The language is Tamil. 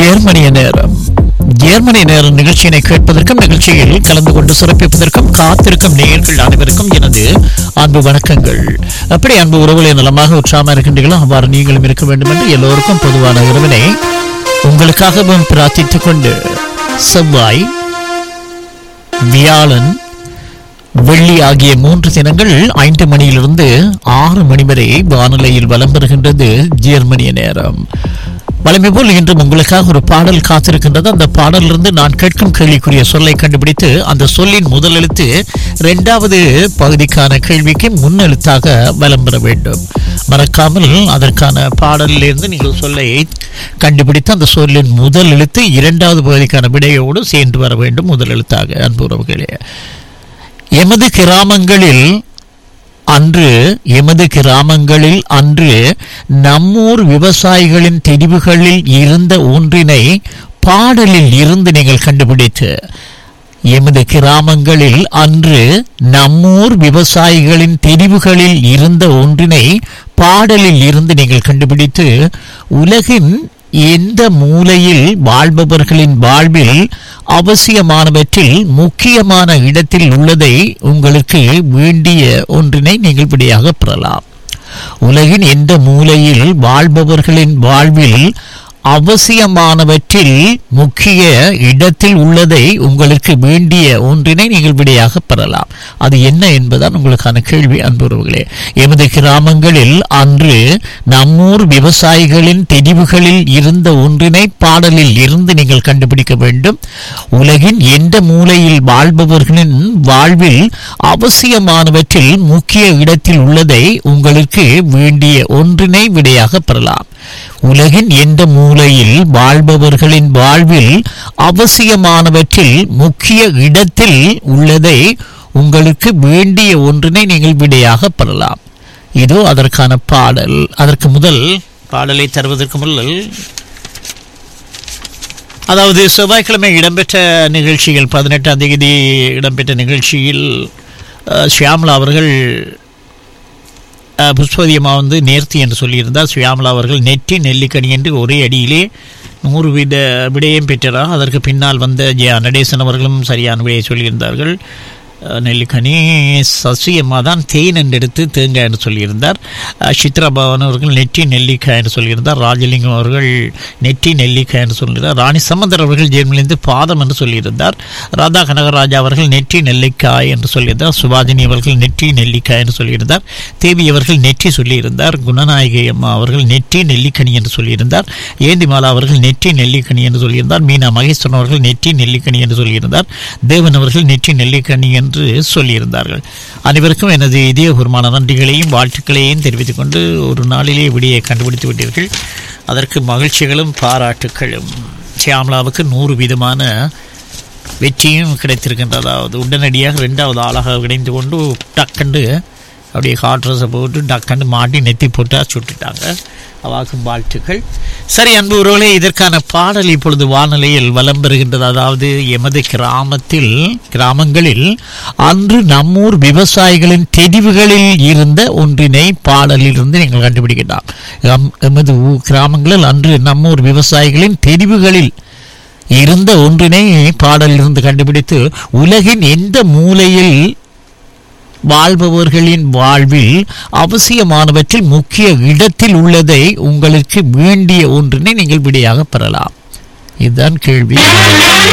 ஜெர்மனிய நேரம் ஜெர்மனிய நேரம் நிகழ்ச்சியினை கேட்பதற்கும் நிகழ்ச்சியில் கலந்து கொண்டு சிறப்பிப்பதற்கும் காத்திருக்கும் நேயர்கள் அனைவருக்கும் எனது அன்பு வணக்கங்கள் அப்படி அன்பு உறவுகளை நலமாக உற்சாகமாக இருக்கின்றீர்களோ அவ்வாறு நீங்களும் இருக்க வேண்டும் என்று எல்லோருக்கும் பொதுவான உறவினை உங்களுக்காகவும் பிரார்த்தித்துக் கொண்டு செவ்வாய் வியாழன் வெள்ளி ஆகிய மூன்று தினங்கள் ஐந்து மணியிலிருந்து ஆறு மணி வரை வானிலையில் வலம் பெறுகின்றது ஜெர்மனிய நேரம் வளமை போல் இன்றும் உங்களுக்காக ஒரு பாடல் காத்திருக்கின்றது அந்த பாடலிலிருந்து நான் கேட்கும் கேள்விக்குரிய சொல்லை கண்டுபிடித்து அந்த சொல்லின் முதல் எழுத்து இரண்டாவது பகுதிக்கான கேள்விக்கு முன் எழுத்தாக வலம் பெற வேண்டும் மறக்காமல் அதற்கான பாடலிலிருந்து நீங்கள் சொல்லை கண்டுபிடித்து அந்த சொல்லின் முதல் எழுத்து இரண்டாவது பகுதிக்கான விடையோடு சேர்ந்து வர வேண்டும் முதல் எழுத்தாக அன்பு உறவுகளே எமது கிராமங்களில் அன்று எமது கிராமங்களில் அன்று நம்மூர் விவசாயிகளின் தெரிவுகளில் இருந்த ஒன்றினை பாடலில் இருந்து நீங்கள் கண்டுபிடித்து எமது கிராமங்களில் அன்று நம்மூர் விவசாயிகளின் தெரிவுகளில் இருந்த ஒன்றினை பாடலில் இருந்து நீங்கள் கண்டுபிடித்து உலகின் எந்த மூலையில் வாழ்பவர்களின் வாழ்வில் அவசியமானவற்றில் முக்கியமான இடத்தில் உள்ளதை உங்களுக்கு வேண்டிய ஒன்றினை நீங்கள் விடையாக பெறலாம் உலகின் எந்த மூலையில் வாழ்பவர்களின் வாழ்வில் அவசியமானவற்றில் முக்கிய இடத்தில் உள்ளதை உங்களுக்கு வேண்டிய ஒன்றினை நீங்கள் விடையாக பெறலாம் அது என்ன என்பதுதான் உங்களுக்கான கேள்வி அன்புறவுகளே எமது கிராமங்களில் அன்று நம்மூர் விவசாயிகளின் தெரிவுகளில் இருந்த ஒன்றினை பாடலில் இருந்து நீங்கள் கண்டுபிடிக்க வேண்டும் உலகின் எந்த மூலையில் வாழ்பவர்களின் வாழ்வில் அவசியமானவற்றில் முக்கிய இடத்தில் உள்ளதை உங்களுக்கு வேண்டிய ஒன்றினை விடையாக பெறலாம் உலகின் எந்த மூலையில் வாழ்பவர்களின் வாழ்வில் அவசியமானவற்றில் முக்கிய இடத்தில் உள்ளதை உங்களுக்கு வேண்டிய ஒன்றினை நீங்கள் விடையாக பெறலாம் இதோ அதற்கான பாடல் அதற்கு முதல் பாடலை தருவதற்கு முதல் அதாவது செவ்வாய்க்கிழமை இடம்பெற்ற நிகழ்ச்சியில் பதினெட்டாம் தேதி இடம்பெற்ற நிகழ்ச்சியில் அஹ், ஷியாமலா அவர்கள் அஹ், புஷ்பவதி அம்மா வந்து நேர்த்தி என்று சொல்லியிருந்தார் ஷியாமலா அவர்கள் நெற்றி நெல்லிக்கனி என்று ஒரே அடியிலே நூறு விட விடயம் பெற்றார் அதற்கு பின்னால் வந்த ஜெயா நடேசன் அவர்களும் சரியான விடையை சொல்லியிருந்தார்கள் அஹ், நெல்லிக்கனி சசி அம்மா தான் தேன் என்று எடுத்து தேங்காய் என்று சொல்லியிருந்தார் அஹ், சித்ரா பவன் அவர்கள் நெற்றி நெல்லிக்காய் என்று சொல்லியிருந்தார் ராஜலிங்கம் அவர்கள் நெற்றி நெல்லிக்காய் என்று சொல்லியிருந்தார் ராணி சம்பந்தர் அவர்கள் ஜெர்மனிலிருந்து பாதம் என்று சொல்லியிருந்தார் ராதா கனகராஜா அவர்கள் நெற்றி நெல்லிக்காய் என்று சொல்லியிருந்தார் சுபாஜினி அவர்கள் நெற்றி நெல்லிக்காய் என்று சொல்லியிருந்தார் தேவி அவர்கள் நெற்றி சொல்லியிருந்தார் குணநாயகி அம்மா அவர்கள் நெற்றி நெல்லிக்கனி என்று சொல்லியிருந்தார் ஏந்திமாலா அவர்கள் நெற்றி நெல்லிக்கனி என்று சொல்லியிருந்தார் மீனா மகேஸ்வரன் அவர்கள் நெற்றி நெல்லிக்கனி என்று சொல்லியிருந்தார் தேவன் அவர்கள் நெற்றி நெல்லிக்கனி என்று சொல்லியிருந்தார்கள் அனைவருக்கும் எனது இதயபூர்வமான நன்றிகளையும் வாழ்த்துக்களையும் தெரிவித்துக் கொண்டு ஒரு நாளிலே விடியை கண்டுபிடித்து விட்டீர்கள் அதற்கு மகிழ்ச்சிகளும் பாராட்டுக்களும் சியாமலாவுக்கு நூறு விதமான வெற்றியும் கிடைத்திருக்கின்றது அதாவது உடனடியாக ரெண்டாவது ஆளாக இணைந்து கொண்டு டக்கண்டு அப்படியே ஹாட் ட்ரெஸ்ஸை போட்டு டக்கண்டு மாட்டி நெத்தி போட்டு சுட்டுட்டாங்க அவாக்கும் வாழ்த்துக்கள் சரி அன்பு உறவுகளே இதற்கான பாடல் இப்பொழுது வானொலியில் வலம் பெறுகின்றது அதாவது எமது கிராமத்தில் கிராமங்களில் அன்று நம்மூர் விவசாயிகளின் தெரிவுகளில் இருந்த ஒன்றினை பாடலிலிருந்து நீங்கள் கண்டுபிடிக்கலாம் எம்- எமது ஊ- கிராமங்களில் அன்று நம்மூர் விவசாயிகளின் தெரிவுகளில் இருந்த ஒன்றினை பாடலிலிருந்து கண்டுபிடித்து உலகின் எந்த மூலையில் வாழ்பவர்களின் வாழ்வில் அவசியமானவற்றில் முக்கிய இடத்தில் உள்ளதை உங்களுக்கு வேண்டிய ஒன்றினை நீங்கள் விடையாக பெறலாம் இதுதான் கேள்வி